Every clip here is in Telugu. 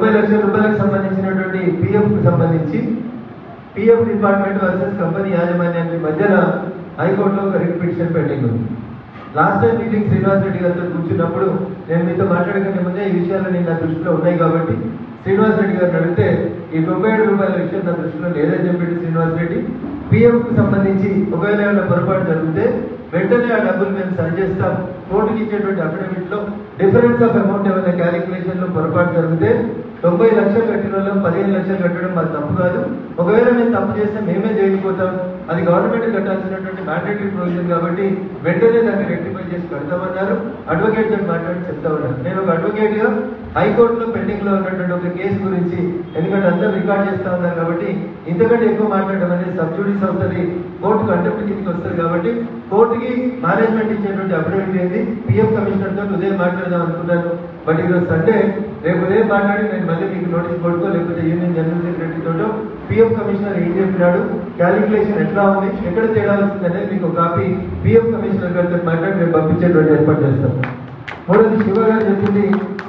తొంభై లక్షల రూపాయలకు సంబంధించినటువంటి పిఎఫ్ కు సంబంధించి పిఎఫ్ డిపార్ట్మెంట్ వర్సెస్ కంపెనీ యాజమాన్యానికి మధ్యన హైకోర్టులో ఒక రిట్ పిటిషన్ పెండింగ్ ఉంది last time meeting Srinivas Reddy గారితో కూర్చున్నప్పుడు నేను మీతో మాట్లాడకంటే ముందే ఈ విషయాలు నేను నా దృష్టిలో ఉన్నాయి కాబట్టి శ్రీనివాస్ రెడ్డి గారిని అడిగితే ఈ తొంభై ఏడు రూపాయల విషయం నా దృష్టిలో లేదని చెప్పి శ్రీనివాస్ రెడ్డి పిఎఫ్ కు సంబంధించి ఒకవేళ ఏమైనా పొరపాటు జరిగితే వెంటనే ఆ డబ్బులు మేము సరి చేస్తాం కోర్టుకి ఇచ్చేటువంటి అఫిడవిట్ లో డిఫరెన్స్ ఆఫ్ అమౌంట్ ఏమైనా క్యాలిక్యులేషన్ లో పొరపాటు జరిగితే తొంభై లక్షలు కట్టిన వాళ్ళం పదిహేను లక్షలు కట్టడం మాది తప్పు కాదు ఒకవేళ మేము తప్పు చేస్తే మేమే చేయకపోతాం అది గవర్నమెంట్ కట్టాల్సినటువంటి మ్యాండేటరీ ప్రొవిజన్ కాబట్టి వెంటనే దాన్ని రెక్టిఫై చేసి కడతామన్నారు అడ్వకేట్ తో మాట్లాడి చెప్తా ఉన్నారు నేను ఒక అడ్వకేట్ గా హైకోర్టులో పెండింగ్ లో ఉన్నటువంటి ఒక కేసు గురించి ఎందుకంటే అందరూ రికార్డ్ చేస్తా ఉన్నారు కాబట్టి ఇంతకంటే ఎక్కువ మాట్లాడడం అనేది సబ్జుడీస్ అవుతుంది కోర్టు కంటెంప్ట్ కిందకి వస్తుంది కాబట్టి కోర్టుకి మేనేజ్మెంట్ ఇచ్చేటువంటి అఫిడవిట్ ఏంది పిఎఫ్ కమిషనర్ తో ఉదయం మాట్లాడదాం అనుకున్నాను బట్ ఈరోజు సండే రేపు ఉదయం మాట్లాడి నేను మళ్ళీ మీకు నోటీస్ కొడుకో లేకపోతే యూనియన్ జనరల్ సెక్రటరీ తోటో పిఎఫ్ కమిషనర్ ఏం చెప్పినాడు క్యాలిక్యులేషన్ ఎట్లా ఉంది ఎక్కడ తేడా వచ్చింది అనేది మీకు ఒక కాపీ పిఎఫ్ కమిషనర్ గారితో మాట్లాడి మేము పంపించేటువంటి ఏర్పాటు చేస్తాం మూడోది శివ గారు చెప్పింది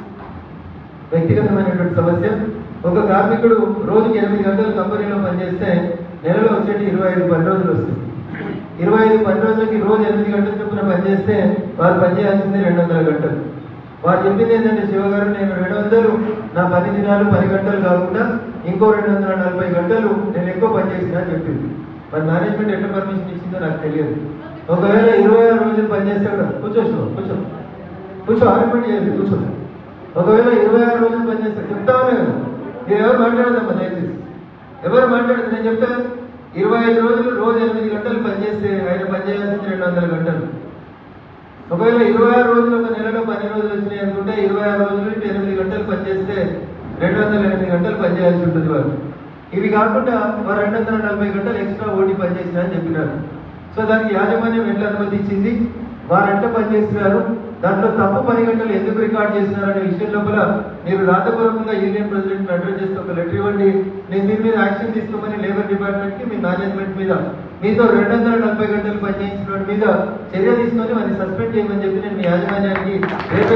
వ్యక్తిగతమైనటువంటి సమస్య ఒక కార్మికుడు రోజుకి ఎనిమిది గంటలు కంపెనీలో పనిచేస్తే నెలలో వచ్చేటి ఇరవై ఐదు పని రోజులు వస్తుంది ఇరవై ఐదు పని రోజులకి రోజు ఎనిమిది గంటల చొప్పున పనిచేస్తే వారు పనిచేయాల్సింది రెండు వందల గంటలు వారు చెప్పింది ఏంటంటే శివ గారు నేను రెండు వందలు నా పని దినాలు పది గంటలు కాకుండా ఇంకో రెండు వందల నలభై గంటలు నేను ఎక్కువ పని చేసిన అని చెప్పింది మరి మేనేజ్మెంట్ ఎట్లా పర్మిషన్ ఇచ్చిందో నాకు తెలియదు ఒకవేళ ఇరవై ఆరు రోజులు పనిచేస్తే కూడా కూర్చో శివ, కూర్చో కూర్చో ఆర్గ్యుమెంట్ చేయండి కూర్చో ఒకవేళ ఇరవై ఆరు రోజులు పనిచేస్తే చెప్తా ఉన్నా కదా మీరు ఎవరు మాట్లాడదమ్మా దయచేసి ఎవరు మాట్లాడదు నేను చెప్తా ఇరవై ఐదు రోజులు రోజు ఎనిమిది గంటలు పనిచేస్తే ఆయన పనిచేయాల్సింది రెండు వందల గంటలు ఒకవేళ ఇరవై ఆరు రోజులు ఒక నెలలో పని రోజులు వచ్చినాయి అనుకుంటే ఇరవై ఆరు రోజులు ఇంటూ ఎనిమిది గంటలు పనిచేస్తే రెండు వందల ఎనిమిది గంటలు పనిచేయాల్సి ఉంటుంది వారు ఇవి కాకుండా వారు రెండు వందల నలభై గంటలు ఎక్స్ట్రా ఓటీ పనిచేసిన అని చెప్పినారు సో దానికి యాజమాన్యం ఎట్లా అనుమతించింది వారు ఎంత పనిచేస్తున్నారు దాంట్లో తప్పు పని గంటలు ఎందుకు రికార్డ్ చేస్తున్నారు అనే విషయం లోపల మీరు రాతపూర్వకంగా యూనియన్ ప్రెసిడెంట్ అడ్రస్ చేస్తే ఒక లెటర్ ఇవ్వండి నేను దీని మీద యాక్షన్ తీసుకోమని లేబర్ డిపార్ట్మెంట్ కి మీ మేనేజ్మెంట్ మీద మీతో రెండు వందల నలభై గంటలు పనిచేయించిన వాడి మీద చర్య తీసుకొని వారిని సస్పెండ్ చేయమని చెప్పి నేను మీ యాజమాన్యానికి రేపే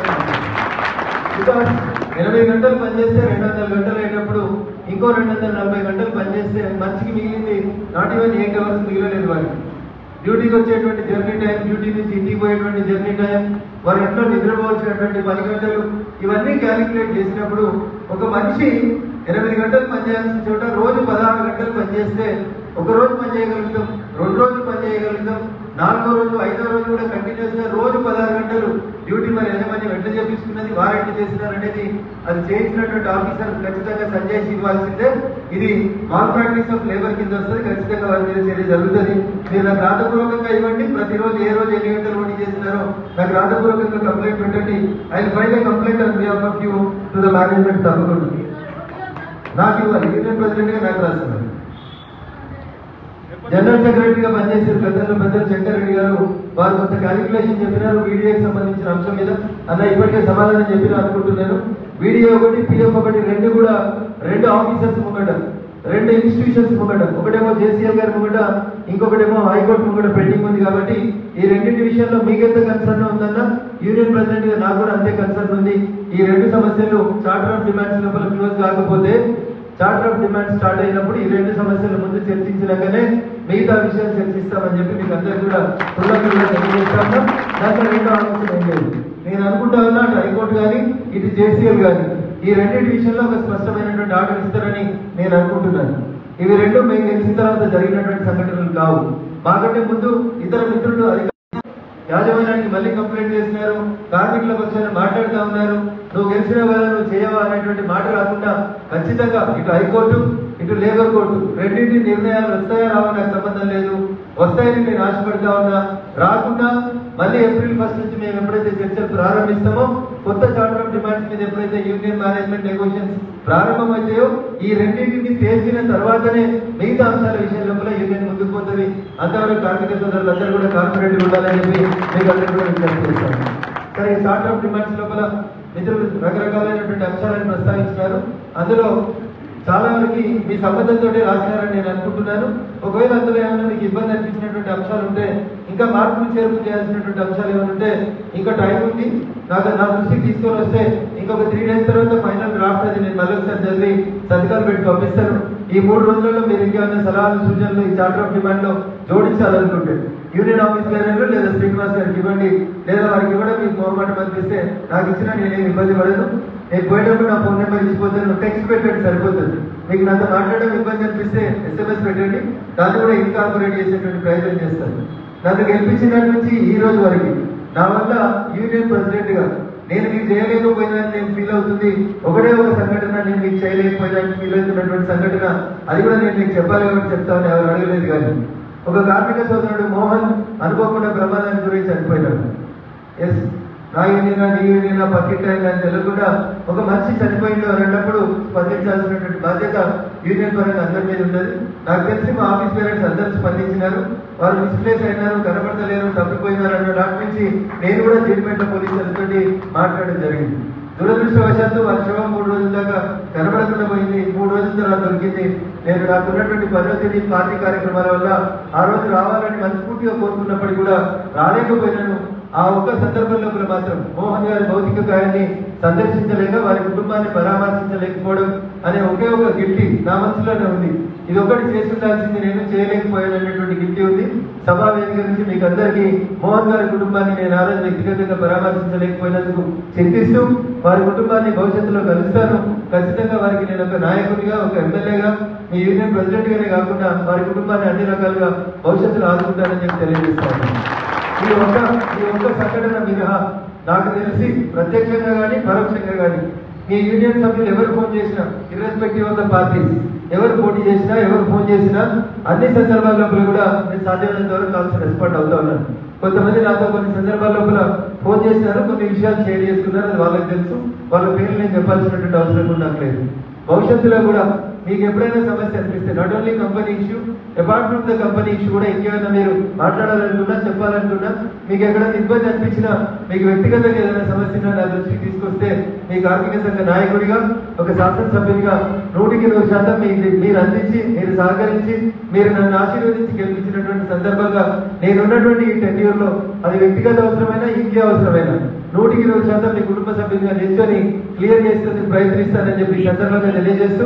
బికాస్ ఎనభై గంటలు పనిచేస్తే రెండు వందల గంటలు అయినప్పుడు ఇంకో రెండు వందల నలభై గంటలు పనిచేస్తే మనిషికి మిగిలింది నాట్ ఈవెన్ ఎయిట్ అవర్స్ మిగిలలేదు వారికి డ్యూటీకి వచ్చేటువంటి జర్నీ టైం డ్యూటీ నుంచి ఇంటికి పోయేటువంటి జర్నీ టైం వారి ఇంట్లో నిద్రపోవచ్చినటువంటి పని గంటలు ఇవన్నీ క్యాలిక్యులేట్ చేసినప్పుడు ఒక మనిషి ఎనిమిది గంటలు పనిచేయాల్సిన చోట రోజు పదహారు గంటలు పనిచేస్తే ఒక రోజు పని చేయగలుగుతాం రెండు రోజులు పని చేయగలుగుతాం నాలుగో రోజు ఐదో రోజు కూడా కంటిన్యూస్ గా రోజు పదహారు గంటలు డ్యూటీ మరి యజమాని వెంట చేపించుకున్నది వారు ఎట్లా చేసినారు అనేది అది చేయించినటువంటి ఆఫీసర్ ఖచ్చితంగా సంజయ్ ఇవ్వాల్సిందే ఇది మాల్ ప్రాక్టీస్ ఆఫ్ లేబర్ కింద వస్తుంది ఖచ్చితంగా వారి మీద చర్య జరుగుతుంది మీరు నాకు రాతపూర్వకంగా ఇవ్వండి ప్రతిరోజు ఏ రోజు ఎన్ని గంటలు ఓటీ చేసినారో నాకు రాతపూర్వకంగా కంప్లైంట్ పెట్టండి I file a complaint on behalf of you to the management తప్పకుండా నాకు ఇవ్వాలి యూనియన్ ప్రెసిడెంట్ గా నాకు రాస్తున్నారు జనరల్ సెక్రటరీగా పనిచేసారు పెద్దలు పెద్దలు శంకర్ రెడ్డి గారు వారు కొంత క్యాలిక్యులేషన్ చెప్పినారు వీడియోకి సంబంధించిన అంశం మీద అన్న ఇప్పటికే సమాధానం చెప్పిన అనుకుంటున్నాను వీడియో ఒకటి పిఎఫ్ ఒకటి రెండు కూడా రెండు ఆఫీసర్స్ ముంగట రెండు ఇన్స్టిట్యూషన్స్ ముంగట ఒకటేమో జేసీఎల్ గారి ముంగట ఇంకొకటేమో హైకోర్టు ముంగట పెండింగ్ ఉంది కాబట్టి ఈ రెండింటి విషయంలో మీకెంత కన్సర్న్ ఉందన్న యూనియన్ ప్రెసిడెంట్ గా నాకు కూడా అంతే కన్సర్న్ ఉంది ఈ రెండు సమస్యలు చార్టర్ ఆఫ్ డిమాండ్స్ లోపల క్లోజ్ కాకపోతే చార్టర్ ఆఫ్ డిమాండ్ స్టార్ట్ అయినప్పుడు ఈ రెండు సమస్యల ముందు చర్చించినాకనే మిగతా విషయాలు చర్చిస్తామని చెప్పి మీకు అందరికీ కూడా హృదయంగా తెలియజేస్తాము దాంట్లో రెండో ఆలోచన ఏం లేదు నేను అనుకుంటా ఉన్నా అటు హైకోర్టు కానీ ఇటు జేసీఎల్ కానీ ఈ రెండింటి విషయంలో ఒక స్పష్టమైనటువంటి ఆర్డర్ ఇస్తారని నేను అనుకుంటున్నాను ఇవి రెండు మేము గెలిచిన తర్వాత జరిగినటువంటి సంఘటనలు కావు మాకంటే ముందు ఇతర మిత్రులు అధికారులు యాజమాన్యానికి మళ్ళీ కంప్లైంట్ చేసినారు కార్మికుల పక్షాన మాట్లాడుతూ ఉన్నారు నువ్వు గెలిచిన వాళ్ళ నువ్వు చేయవా అనేటువంటి మాట రాకుండా ఖచ్చితంగా ఇటు హైకోర్టు ఇటు లేబర్ కోర్టు రెండింటి నిర్ణయాలు వస్తాయా రావా నాకు సంబంధం లేదు వస్తాయని నేను ఆశపడతా ఉన్నా రాకుండా మళ్ళీ ఏప్రిల్ ఫస్ట్ నుంచి మేము ఎప్పుడైతే చర్చలు ప్రారంభిస్తామో కొత్త చార్టర్ ఆఫ్ డిమాండ్స్ మీద ఎప్పుడైతే యూనియన్ మేనేజ్మెంట్ నెగోషియన్స్ ప్రారంభమవుతాయో ఈ రెండింటిని తేల్చిన తర్వాతనే మిగతా అంశాల విషయం లోపల యూనియన్ ముందుకు పోతుంది అంతవరకు కార్మిక సోదరులందరూ కూడా కాన్ఫిడెంట్ ఉండాలని చెప్పి మీకు అందరికీ కూడా విజ్ఞప్తి చేస్తాను సరే ఈ చార్టర్ ఆఫ్ డిమాండ్స్ లోపల మిత్రులు రకరకాలైనటువంటి అంశాలను ప్రస్తావించినారు అందులో చాలా వరకు మీ సంబంధంతో రాసినారని నేను అనుకుంటున్నాను ఒకవేళ అందులో ఏమైనా మీకు ఇబ్బంది అనిపించినటువంటి అంశాలు ఉంటే ఇంకా మార్పులు చేర్పు చేయాల్సినటువంటి అంశాలు ఏమైనా ఉంటే ఇంకా టైం ఉంది నాకు నా దృష్టికి తీసుకొని వస్తే ఇంకా ఇంకొక త్రీ డేస్ తర్వాత ఫైనల్ డ్రాఫ్ట్ అది నేను మళ్ళీ ఒకసారి చదివి సంతకాలు పెట్టి పంపిస్తాను ఈ మూడు రోజులలో మీరు ఇంకేమైనా సలహాలు సూచనలు ఈ చార్టర్ ఆఫ్ డిమాండ్ లో జోడించాలనుకుంటే యూనియన్ ఆఫీస్ గారు లేదా శ్రీనివాస్ గారికి ఇవ్వండి లేదా వారికి కూడా మీకు మొహమాట పంపిస్తే నాకు ఇచ్చినా నేనేం ఇబ్బంది పడను నేను పోయేటప్పుడు నా ఫోన్ నెంబర్ ఇచ్చిపోతాను టెక్స్ట్ పెట్టండి సరిపోతుంది మీకు నాతో మాట్లాడడం ఇబ్బంది అనిపిస్తే ఎస్ఎంఎస్ పెట్టండి దాన్ని కూడా ఇన్కార్పొరేట్ చేసేటువంటి ప్రయత్నం చేస్తాను నన్ను గెలిపించిన నుంచి ఈ రోజు వరకు నా వల్ల యూనియన్ ప్రెసిడెంట్ గా నేను మీకు చేయలేకపోయినా నేను ఫీల్ అవుతుంది ఒకటే ఒక సంఘటన నేను మీకు చేయలేకపోయినా ఫీల్ అవుతున్నటువంటి సంఘటన అది కూడా నేను మీకు చెప్పాలి కాబట్టి చెప్తామని ఎవరు అడగలేదు కానీ ఒక కార్మిక సోదరుడు మోహన్ అనుకోకుండా ప్రమాదానికి గురించి చనిపోయినాడు ఎస్ నా యూనియనా నీ యూనియనా పక్కింటి ఆయన అని తెలియకుండా ఒక మనిషి చనిపోయిండు అని అన్నప్పుడు స్పందించాల్సినటువంటి బాధ్యత యూనియన్ పరంగా అందరి మీద ఉన్నది నాకు తెలిసి మా ఆఫీస్ పేరెంట్స్ అందరూ స్పందించినారు వారు మిస్ప్లేస్ అయినారు కనబడతలేరు తప్పిపోయినారు అన్న దాని నుంచి నేను కూడా జీడిపేట పోలీసులతో మాట్లాడడం జరిగింది దురదృష్టవశాత్తు వారి శవం మూడు రోజుల దాకా కనబడకుండా పోయింది మూడు రోజుల తర్వాత దొరికింది నేను నాకు ఉన్నటువంటి పద్ధతిని పార్టీ కార్యక్రమాల వల్ల ఆ రోజు రావాలని మనస్ఫూర్తిగా కోరుకున్నప్పటికీ కూడా రాలేకపోయినాను ఆ ఒక్క సందర్భంలో కూడా మాత్రం మోహన్ గారి భౌతిక గాయాన్ని సందర్శించలేక వారి కుటుంబాన్ని పరామర్శించలేకపోవడం అనే ఒకే ఒక గిల్టీ నా మనసులోనే ఉంది ఇది ఒకటి చేసి ఉండాల్సింది నేను చేయలేకపోయాను అనేటువంటి గిల్టీ ఉంది సభా వేదిక నుంచి మీకు అందరికీ మోహన్ గారి కుటుంబాన్ని నేను ఆ రోజు వ్యక్తిగతంగా పరామర్శించలేకపోయినందుకు చింతిస్తూ వారి కుటుంబాన్ని భవిష్యత్తులో కలుస్తాను ఖచ్చితంగా వారికి నేను ఒక నాయకుడిగా ఒక ఎమ్మెల్యేగా మీ యూనియన్ ప్రెసిడెంట్ గానే కాకుండా వారి కుటుంబాన్ని అన్ని రకాలుగా భవిష్యత్తులో ఆదుకుంటానని చెప్పి తెలియజేస్తాను ఈ ఒక్క ఈ ఒక్క సంఘటన మినహా నాకు తెలిసి ప్రత్యక్షంగా కానీ పరోక్షంగా కానీ మీ యూనియన్ సభ్యులు ఎవరు ఫోన్ చేసినా ఇర్రెస్పెక్టివ్ ఆఫ్ ద పార్టీస్ ఎవరు పోటీ చేసినా ఎవరు ఫోన్ చేసినా అన్ని సందర్భాల లోపల కూడా నేను సాధ్యమైనంత వరకు కావాల్సిన రెస్పాండ్ అవుతా ఉన్నాను కొంతమంది నాతో కొన్ని సందర్భాల లోపల ఫోన్ చేసినారు కొన్ని విషయాలు షేర్ చేసుకున్నారు అది వాళ్ళకి తెలుసు వాళ్ళ పేర్లు నేను చెప్పాల్సినటువంటి అవసరం కూడా నాకు లేదు భవిష్యత్తులో కూడా మీకు ఎప్పుడైనా సమస్య అనిపిస్తే not only company issue apart from the company issue కూడా ఇంకేమైనా మీరు మాట్లాడాలనుకున్నా చెప్పాలనుకున్నా మీకు ఎక్కడైనా ఇబ్బంది అనిపించినా మీకు వ్యక్తిగతంగా ఏదైనా సమస్య ఉన్నా నా దృష్టికి తీసుకొస్తే మీ కార్మిక సంఘ నాయకుడిగా ఒక శాసనసభ్యునిగా నూటికి నూరు శాతం మీకు మీరు అందించి మీరు సహకరించి మీరు నన్ను ఆశీర్వదించి గెలిపించినటువంటి సందర్భంగా నేనున్నటువంటి ఈ టెన్యూర్ లో అది వ్యక్తిగత అవసరమైనా ఇంకే అవసరమైనా నూటికి నూరు శాతం మీ కుటుంబ సభ్యులుగా నిల్చొని క్లియర్ చేసేందుకు ప్రయత్నిస్తానని చెప్పి ఈ సందర్భంగా తెలియజేస్తూ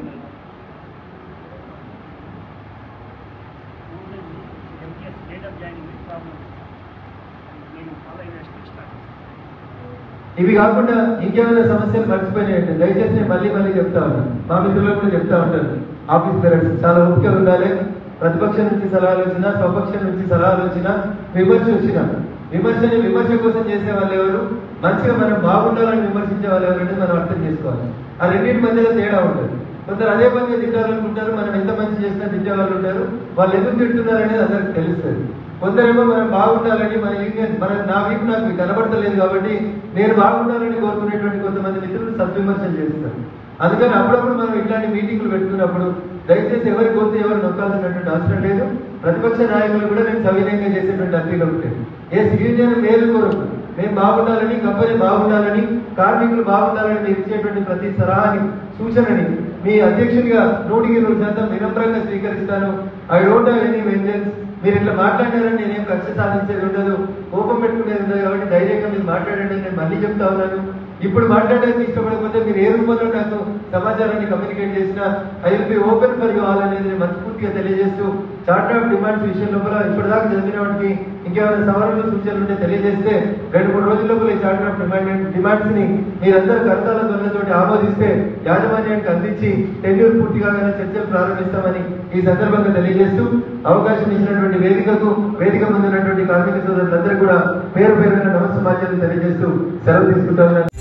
MTS date of joining with problem. నేను follow అయిన speech start. ఇవి కాకుండా ఇంకేమైనా సమస్యలు మర్చిపోయినాయండి దయచేసి నేను మళ్ళీ మళ్ళీ చెప్తా ఉన్నాను మా మిత్రులకు కూడా చెప్తా ఉంటాను ఆఫీస్ పేరెంట్స్ చాలా ఓపిక ఉండాలి ప్రతిపక్షం నుంచి సలహాలు వచ్చినా స్వపక్షం నుంచి సలహాలు వచ్చినా విమర్శ వచ్చినా విమర్శని విమర్శ కోసం చేసే వాళ్ళు ఎవరు మంచిగా మనం బాగుండాలని విమర్శించే వాళ్ళు ఎవరు అనేది మనం అర్థం చేసుకోవాలి ఆ రెండింటి మధ్యలో తేడా ఉంటుంది కొందరు అదే పనిగా తిట్టాలనుకుంటారు మనం ఎంత మంచి చేసినా తిట్టే వాళ్ళు ఉంటారు వాళ్ళు ఎందుకు తింటున్నారు అనేది అందరికి తెలుస్తుంది కొందరేమో మనం బాగుండాలని మన యూనియన్ మన నా వీపు నాకు కనబడతలేదు కాబట్టి నేను బాగుండాలని కోరుకునేటువంటి కొంతమంది మిత్రులు సద్విమర్శలు చేస్తారు అందుకని అప్పుడప్పుడు మనం ఇట్లాంటి మీటింగ్లు పెట్టుకున్నప్పుడు దయచేసి ఎవరి గొంతు ఎవరు నొక్కాల్సినటువంటి అవసరం లేదు ప్రతిపక్ష నాయకులు కూడా నేను సవినయంగా చేసేటువంటి అప్పీల్ ఒకటి ఎస్ యూనియన్ మేలు కొరకు మేము బాగుండాలని కంపెనీ బాగుండాలని కార్మికులు బాగుండాలని మీరు ఇచ్చేటువంటి ప్రతి సలహాని సూచనని మీ అధ్యక్షుడిగా నూటికి నూరు శాతం వినమ్రంగా స్వీకరిస్తాను I don't have any vengeance మీరు ఇట్లా మాట్లాడారని నేనేం కక్ష సాధించేది ఉండదు కోపం పెట్టుకునేది ఉండదు కాబట్టి ధైర్యంగా మీరు మాట్లాడండి అని నేను మళ్ళీ చెప్తా ఉన్నాను ఇప్పుడు మాట్లాడడానికి ఇష్టపడకపోతే మీరు ఏ రూపంలో నాకు సమాచారాన్ని కమ్యూనికేట్ చేసినా I will be open for you all అనేది నేను మనస్ఫూర్తిగా తెలియజేస్తూ చార్టర్ ఆఫ్ డిమాండ్స్ విషయం లోపల ఇప్పటిదాకా చదివిన వాటికి ఇంకేమైనా సవరణలు సూచనలు ఉంటే తెలియజేస్తే రెండు మూడు రోజుల లోపల ఈ చార్టర్ ఆఫ్ డిమాండ్ డిమాండ్స్ ని మీరందరూ కర్తాల ధ్వనులతోటి ఆమోదిస్తే యాజమాన్యానికి అందించి టెన్యూర్ పూర్తి కాగానే చర్చలు ప్రారంభిస్తామని ఈ సందర్భంగా తెలియజేస్తూ అవకాశం ఇచ్చినటువంటి వేదికకు వేదిక ముందు ఉన్నటువంటి కార్మిక సోదరులందరూ కూడా పేరు పేరున నమస్సమాచారం తెలియజేస్తూ సెలవు తీసుకుంటా ఉన్నాను